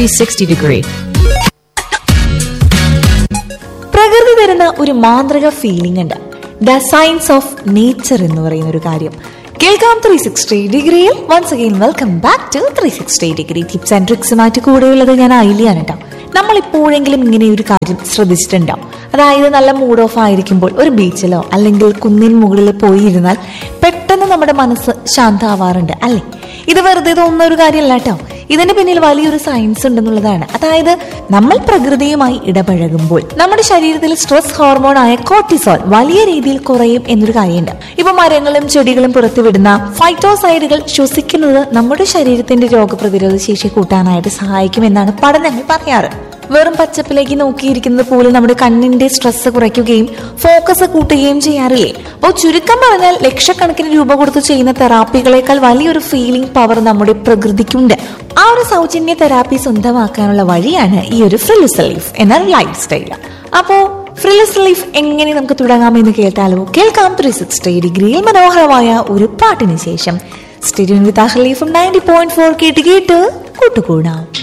360 degree. പ്രകൃതി തരുന്ന ഒരു മാന്ത്രിക ഫീലിംഗ് ഉണ്ട് ദ സയൻസ് ഓഫ് നേച്ചർ എന്ന് പറയുന്ന ഒരു കാര്യം കേൾക്കാം ത്രീ സിക്സ്റ്റി ഡിഗ്രിയിൽ once again welcome back to three sixty degree tips and ട്രിക്സുമായിട്ട് കൂടെയുള്ളത് ഞാൻ ഐലിയാണ് കേട്ടോ നമ്മൾ ഇപ്പോഴെങ്കിലും ഇങ്ങനെ ഒരു കാര്യം ശ്രദ്ധിച്ചിട്ടുണ്ടാവും അതായത് നല്ല മൂഡ് ഓഫ് ആയിരിക്കുമ്പോൾ ഒരു ബീച്ചിലോ അല്ലെങ്കിൽ കുന്നിൻ മുകളിൽ പോയി ഇരുന്നാൽ പെട്ടെന്ന് നമ്മുടെ മനസ്സ് ശാന്തമാവാറുണ്ട് അല്ലേ ഇത് വെറുതെ തോന്നുന്ന ഒരു കാര്യമല്ല കേട്ടോ ഇതിന് പിന്നിൽ വലിയൊരു സയൻസ് ഉണ്ടെന്നുള്ളതാണ് അതായത് നമ്മൾ പ്രകൃതിയുമായി ഇടപഴകുമ്പോൾ നമ്മുടെ ശരീരത്തിൽ സ്ട്രെസ് ഹോർമോൺ ആയ കോർട്ടിസോൾ വലിയ രീതിയിൽ കുറയും എന്നൊരു കാര്യമുണ്ട് ഇപ്പൊ മരങ്ങളും ചെടികളും പുറത്തുവിടുന്ന ഫൈറ്റോസൈഡുകൾ ശ്വസിക്കുന്നത് നമ്മുടെ ശരീരത്തിന്റെ രോഗപ്രതിരോധ ശേഷി കൂട്ടാനായിട്ട് സഹായിക്കുമെന്നാണ് പഠനങ്ങൾ പറയാറ് വെറും പച്ചപ്പിലേക്ക് നോക്കിയിരിക്കുന്നത് പോലെ നമ്മുടെ കണ്ണിന്റെ സ്ട്രെസ് കുറയ്ക്കുകയും ഫോക്കസ് കൂട്ടുകയും ചെയ്യാറില്ലേ അപ്പോൾ ചുരുക്കം പറഞ്ഞാൽ ലക്ഷക്കണക്കിന് രൂപ കൊടുത്ത് ചെയ്യുന്ന തെറാപ്പികളെക്കാൾ വലിയൊരു ഫീലിംഗ് പവർ നമ്മുടെ പ്രകൃതിക്കുണ്ട് ആ ഒരു സൗജന്യ തെറാപ്പി സ്വന്തമാക്കാനുള്ള വഴിയാണ് ഈ ഒരു ഫ്രിലിസ് ലീഫ് എന്ന ലൈഫ് സ്റ്റൈൽ അപ്പോ ഫ്രിലിസ് ലീഫ് എങ്ങനെ നമുക്ക് തുടങ്ങാമെന്ന് കേട്ടാലോ കേൾക്കാം ത്രീ സിക്സ്റ്റി ഡിഗ്രിയിൽ മനോഹരമായ ഒരു പാട്ടിന് ശേഷം സ്റ്റേഡിയം വിത്ത് അഹ്ലീഫും നയൻറ്റി പോയിന്റ് ഫോർ കേട്ട് കേട്ട് കൂട്ടുകൂടാം